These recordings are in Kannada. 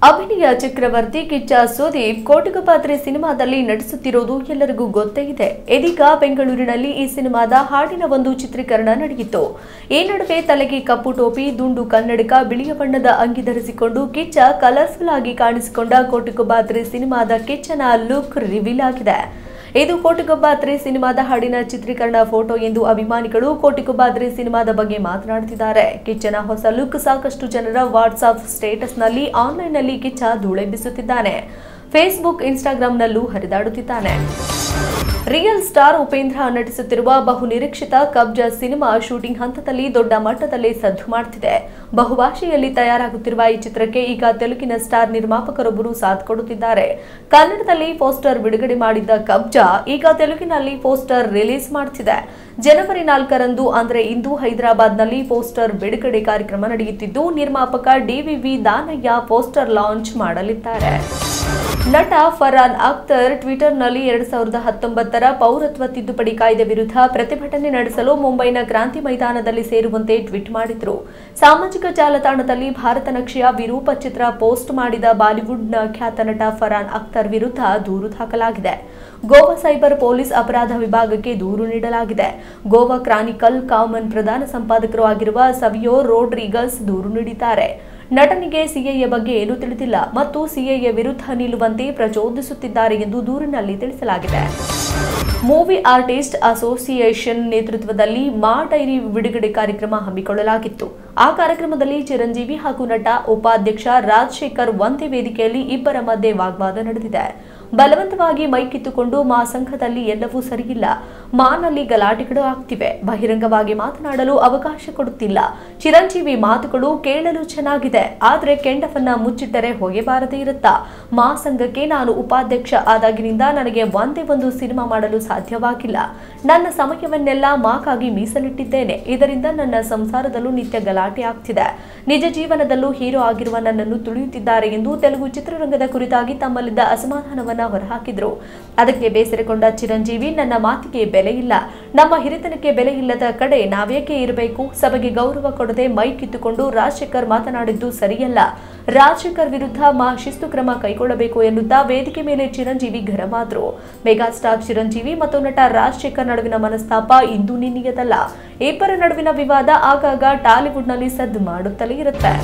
ಅಭಿನಯ ಚಕ್ರವರ್ತಿ ಕಿಚ್ಚ ಸುದೀಪ್ ಕೋಟಿಗಪಾತ್ರೆ ಸಿನಿಮಾದಲ್ಲಿ ನಟಿಸುತ್ತಿರೋದು ಎಲ್ಲರಿಗೂ ಗೊತ್ತೇ ಇದೆ ಇದೀಗ ಬೆಂಗಳೂರಿನಲ್ಲಿ ಈ ಸಿನಿಮಾದ ಹಾಡಿನ ಒಂದು ಚಿತ್ರೀಕರಣ ನಡೆಯಿತು ಈ ನಡುವೆ ತಲೆಗೆ ಕಪ್ಪು ಟೋಪಿ ದುಂಡು ಕನ್ನಡಕ ಬಿಳಿಯ ಬಣ್ಣದ ಅಂಗಿ ಧರಿಸಿಕೊಂಡು ಕಿಚ್ಚ ಕಲರ್ಫುಲ್ ಆಗಿ ಕಾಣಿಸಿಕೊಂಡ ಕೋಟಿಗಪಾತ್ರೆ ಸಿನಿಮಾದ ಕಿಚ್ಚನ ಲುಕ್ ರಿವೀಲ್ ಆಗಿದೆ ಇದು ಕೋಟಿಗೊಬ್ಬಾತ್ರೆ ಸಿನಿಮಾದ ಹಾಡಿನ ಚಿತ್ರೀಕರಣ ಫೋಟೋ ಎಂದು ಅಭಿಮಾನಿಗಳು ಕೋಟಿಗೊಬ್ಬಾತ್ರೆ ಸಿನಿಮಾದ ಬಗ್ಗೆ ಮಾತನಾಡುತ್ತಿದ್ದಾರೆ ಕಿಚ್ಚನ ಹೊಸ ಲುಕ್ ಸಾಕಷ್ಟು ಜನರ ವಾಟ್ಸಾಪ್ ಸ್ಟೇಟಸ್ನಲ್ಲಿ ಆನ್ಲೈನ್ನಲ್ಲಿ ಕಿಚ್ಚ ಧೂಳೆಬ್ಬಿಸುತ್ತಿದ್ದಾನೆ ಫೇಸ್ಬುಕ್ ಇನ್ಸ್ಟಾಗ್ರಾಂನಲ್ಲೂ ಹರಿದಾಡುತ್ತಿದ್ದಾನೆ ರಿಯಲ್ ಸ್ಟಾರ್ ಉಪೇಂದ್ರ ನಟಿಸುತ್ತಿರುವ ಬಹುನಿರೀಕ್ಷಿತ ಕಬ್ಜಾ ಸಿನಿಮಾ ಶೂಟಿಂಗ್ ಹಂತದಲ್ಲಿ ದೊಡ್ಡ ಮಟ್ಟದಲ್ಲಿ ಸದ್ದು ಮಾಡ್ತಿದೆ ಬಹುಭಾಷೆಯಲ್ಲಿ ತಯಾರಾಗುತ್ತಿರುವ ಈ ಚಿತ್ರಕ್ಕೆ ಈಗ ತೆಲುಗಿನ ಸ್ಟಾರ್ ನಿರ್ಮಾಪಕರೊಬ್ಬರು ಸಾಥ್ ಕೊಡುತ್ತಿದ್ದಾರೆ ಕನ್ನಡದಲ್ಲಿ ಪೋಸ್ಟರ್ ಬಿಡುಗಡೆ ಮಾಡಿದ್ದ ಕಬ್ಜಾ ಈಗ ತೆಲುಗಿನಲ್ಲಿ ಪೋಸ್ಟರ್ ರಿಲೀಸ್ ಮಾಡ್ತಿದೆ ಜನವರಿ ನಾಲ್ಕರಂದು ಅಂದ್ರೆ ಇಂದು ಹೈದರಾಬಾದ್ನಲ್ಲಿ ಪೋಸ್ಟರ್ ಬಿಡುಗಡೆ ಕಾರ್ಯಕ್ರಮ ನಡೆಯುತ್ತಿದ್ದು ನಿರ್ಮಾಪಕ ಡಿವಿವಿ ದಾನಯ್ಯ ಪೋಸ್ಟರ್ ಲಾಂಚ್ ಮಾಡಲಿದ್ದಾರೆ ನಟ ಫರಾನ್ ಅಖ್ತರ್ ಟ್ವಿಟರ್ನಲ್ಲಿ ಎರಡ್ ಸಾವಿರದ ಹತ್ತೊಂಬತ್ತರ ಪೌರತ್ವ ತಿದ್ದುಪಡಿ ಕಾಯ್ದೆ ವಿರುದ್ಧ ಪ್ರತಿಭಟನೆ ನಡೆಸಲು ಮುಂಬೈನ ಕ್ರಾಂತಿ ಮೈದಾನದಲ್ಲಿ ಸೇರುವಂತೆ ಟ್ವೀಟ್ ಮಾಡಿದ್ರು ಸಾಮಾಜಿಕ ಜಾಲತಾಣದಲ್ಲಿ ಭಾರತ ನಕ್ಷೆಯ ವಿರೂಪ ಚಿತ್ರ ಪೋಸ್ಟ್ ಮಾಡಿದ ಬಾಲಿವುಡ್ನ ಖ್ಯಾತ ನಟ ಫರಾನ್ ಅಖ್ತರ್ ವಿರುದ್ಧ ದೂರು ದಾಖಲಾಗಿದೆ ಗೋವಾ ಸೈಬರ್ ಪೊಲೀಸ್ ಅಪರಾಧ ವಿಭಾಗಕ್ಕೆ ದೂರು ನೀಡಲಾಗಿದೆ ಗೋವಾ ಕ್ರಾನಿಕಲ್ ಕಾಮನ್ ಪ್ರಧಾನ ಸಂಪಾದಕರು ಆಗಿರುವ ಸವಿಯೋ ರೋಡ್ರಿಗಸ್ ದೂರು ನೀಡಿದ್ದಾರೆ ನಟನಿಗೆ ಸಿಎಎ ಬಗ್ಗೆ ಏನೂ ತಿಳಿದಿಲ್ಲ ಮತ್ತು ಸಿಎಎ ವಿರುದ್ಧ ನಿಲ್ಲುವಂತೆ ಪ್ರಚೋದಿಸುತ್ತಿದ್ದಾರೆ ಎಂದು ದೂರಿನಲ್ಲಿ ತಿಳಿಸಲಾಗಿದೆ ಮೂವಿ ಆರ್ಟಿಸ್ಟ್ ಅಸೋಸಿಯೇಷನ್ ನೇತೃತ್ವದಲ್ಲಿ ಮಾ ಡೈರಿ ಬಿಡುಗಡೆ ಕಾರ್ಯಕ್ರಮ ಹಮ್ಮಿಕೊಳ್ಳಲಾಗಿತ್ತು ಆ ಕಾರ್ಯಕ್ರಮದಲ್ಲಿ ಚಿರಂಜೀವಿ ಹಾಗೂ ನಟ ಉಪಾಧ್ಯಕ್ಷ ರಾಜಶೇಖರ್ ಒಂದೇ ವೇದಿಕೆಯಲ್ಲಿ ಇಬ್ಬರ ಮಧ್ಯೆ ವಾಗ್ವಾದ ನಡೆದಿದೆ ಬಲವಂತವಾಗಿ ಮೈ ಕಿತ್ತುಕೊಂಡು ಮಾ ಸಂಘದಲ್ಲಿ ಎಲ್ಲವೂ ಸರಿಯಿಲ್ಲ ಮಾನಲ್ಲಿ ಗಲಾಟೆಗಳು ಆಗ್ತಿವೆ ಬಹಿರಂಗವಾಗಿ ಮಾತನಾಡಲು ಅವಕಾಶ ಕೊಡುತ್ತಿಲ್ಲ ಚಿರಂಜೀವಿ ಮಾತುಗಳು ಕೇಳಲು ಚೆನ್ನಾಗಿದೆ ಆದ್ರೆ ಕೆಂಡವನ್ನ ಮುಚ್ಚಿಟ್ಟರೆ ಹೊಗೆ ಬಾರದೇ ಇರುತ್ತಾ ಮಾ ಸಂಘಕ್ಕೆ ನಾನು ಉಪಾಧ್ಯಕ್ಷ ಆದಾಗಿನಿಂದ ನನಗೆ ಒಂದೇ ಒಂದು ಸಿನಿಮಾ ಮಾಡಲು ಸಾಧ್ಯವಾಗಿಲ್ಲ ನನ್ನ ಸಮಯವನ್ನೆಲ್ಲ ಮಾಕಾಗಿ ಮೀಸಲಿಟ್ಟಿದ್ದೇನೆ ಇದರಿಂದ ನನ್ನ ಸಂಸಾರದಲ್ಲೂ ನಿತ್ಯ ಗಲಾಟೆ ಆಗ್ತಿದೆ ನಿಜ ಜೀವನದಲ್ಲೂ ಹೀರೋ ಆಗಿರುವ ನನ್ನನ್ನು ತುಳಿಯುತ್ತಿದ್ದಾರೆ ಎಂದು ತೆಲುಗು ಚಿತ್ರರಂಗದ ಕುರಿತಾಗಿ ತಮ್ಮಲ್ಲಿದ್ದ ಅಸಮಾಧಾನವನ್ನ ಹೊರಹಾಕಿದ್ರು ಅದಕ್ಕೆ ಬೇಸರಗೊಂಡ ಚಿರಂಜೀವಿ ನನ್ನ ಮಾತಿಗೆ ಬೆಲೆ ಇಲ್ಲ ನಮ್ಮ ಹಿರಿತನಕ್ಕೆ ಬೆಲೆ ಇಲ್ಲದ ಕಡೆ ನಾವೇಕೆ ಇರಬೇಕು ಸಭೆಗೆ ಗೌರವ ಕೊಡದೆ ಮೈ ಕಿತ್ತುಕೊಂಡು ರಾಜಶೇಖರ್ ಮಾತನಾಡಿದ್ದು ಸರಿಯಲ್ಲ ರಾಜಶೇಖರ್ ವಿರುದ್ಧ ಮಾ ಶಿಸ್ತು ಕ್ರಮ ಕೈಗೊಳ್ಳಬೇಕು ಎನ್ನುತ್ತಾ ವೇದಿಕೆ ಮೇಲೆ ಚಿರಂಜೀವಿ ಗರಮಾದ್ರು ಮೆಗಾಸ್ಟಾರ್ ಚಿರಂಜೀವಿ ಮತ್ತು ನಟ ರಾಜಶೇಖರ್ ನಡುವಿನ ಮನಸ್ತಾಪ ಇಂದು ನಿನ್ನೆಯದಲ್ಲ ಇಬ್ಬರ ನಡುವಿನ ವಿವಾದ ಆಗಾಗ ಟಾಲಿವುಡ್ನಲ್ಲಿ ಸದ್ದು ಮಾಡುತ್ತಲೇ ಇರುತ್ತೆ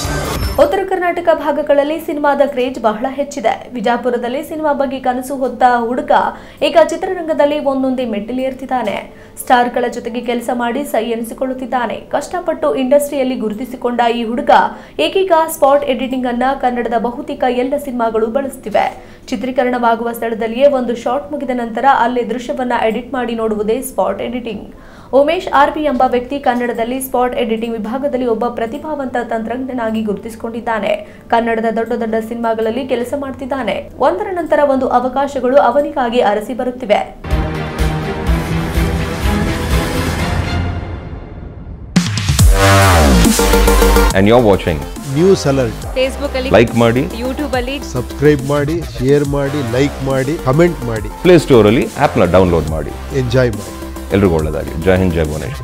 ಉತ್ತರ ಕರ್ನಾಟಕ ಭಾಗಗಳಲ್ಲಿ ಸಿನಿಮಾದ ಕ್ರೇಜ್ ಬಹಳ ಹೆಚ್ಚಿದೆ ವಿಜಾಪುರದಲ್ಲಿ ಸಿನಿಮಾ ಬಗ್ಗೆ ಕನಸು ಹೊತ್ತ ಹುಡುಗ ಈಗ ಚಿತ್ರರಂಗದಲ್ಲಿ ಒಂದೊಂದೇ ಮೆಟ್ಟಿಲೇರ್ತಿದ್ದಾನೆ ಸ್ಟಾರ್ಗಳ ಜೊತೆಗೆ ಕೆಲಸ ಮಾಡಿ ಸೈ ಎನಿಸಿಕೊಳ್ಳುತ್ತಿದ್ದಾನೆ ಕಷ್ಟಪಟ್ಟು ಇಂಡಸ್ಟ್ರಿಯಲ್ಲಿ ಗುರುತಿಸಿಕೊಂಡ ಈ ಹುಡುಗ ಈಗೀಗ ಸ್ಪಾಟ್ ಎಡಿಟಿಂಗ್ ಅನ್ನ ಕನ್ನಡದ ಬಹುತೇಕ ಎಲ್ಲ ಸಿನಿಮಾಗಳು ಬಳಸುತ್ತಿವೆ ಚಿತ್ರೀಕರಣವಾಗುವ ಸ್ಥಳದಲ್ಲಿಯೇ ಒಂದು ಶಾಟ್ ಮುಗಿದ ನಂತರ ಅಲ್ಲೇ ದೃಶ್ಯವನ್ನ ಎಡಿಟ್ ಮಾಡಿ ನೋಡುವುದೇ ಸ್ಪಾಟ್ ಎಡಿಟಿಂಗ್ ಉಮೇಶ್ ಆರ್ಪಿ ಎಂಬ ವ್ಯಕ್ತಿ ಕನ್ನಡದಲ್ಲಿ ಸ್ಪಾಟ್ ಎಡಿಟಿಂಗ್ ವಿಭಾಗದಲ್ಲಿ ಒಬ್ಬ ಪ್ರತಿಭಾವಂತ ತಂತ್ರಜ್ಞನಾಗಿ ಗುರುತಿಸಿಕೊಂಡಿದ್ದಾನೆ ಕನ್ನಡದ ದೊಡ್ಡ ದೊಡ್ಡ ಸಿನಿಮಾಗಳಲ್ಲಿ ಕೆಲಸ ಮಾಡ್ತಿದ್ದಾನೆ ಒಂದರ ನಂತರ ಒಂದು ಅವಕಾಶಗಳು ಅವನಿಗಾಗಿ ಅರಸಿ ಬರುತ್ತಿವೆ and you're watching. News alert Facebook ಅಲ್ಲಿ Like ಮಾಡಿ ಯೂಟ್ಯೂಬ್ ಅಲ್ಲಿ ಸಬ್ಸ್ಕ್ರೈಬ್ ಮಾಡಿ ಶೇರ್ ಮಾಡಿ ಲೈಕ್ ಮಾಡಿ ಕಮೆಂಟ್ ಮಾಡಿ ಪ್ಲೇ ಸ್ಟೋರಲ್ಲಿ ಆ್ಯಪ್ನ ಡೌನ್ಲೋಡ್ ಮಾಡಿ ಎಂಜಾಯ್ ಮಾಡಿ ಎಲ್ರಿಗೂ ಒಳ್ಳೆಯದಾಗಲಿ ಜೈ ಹಿಂದ್ ಜೈ ಭುವನೇಶ್ವರಿ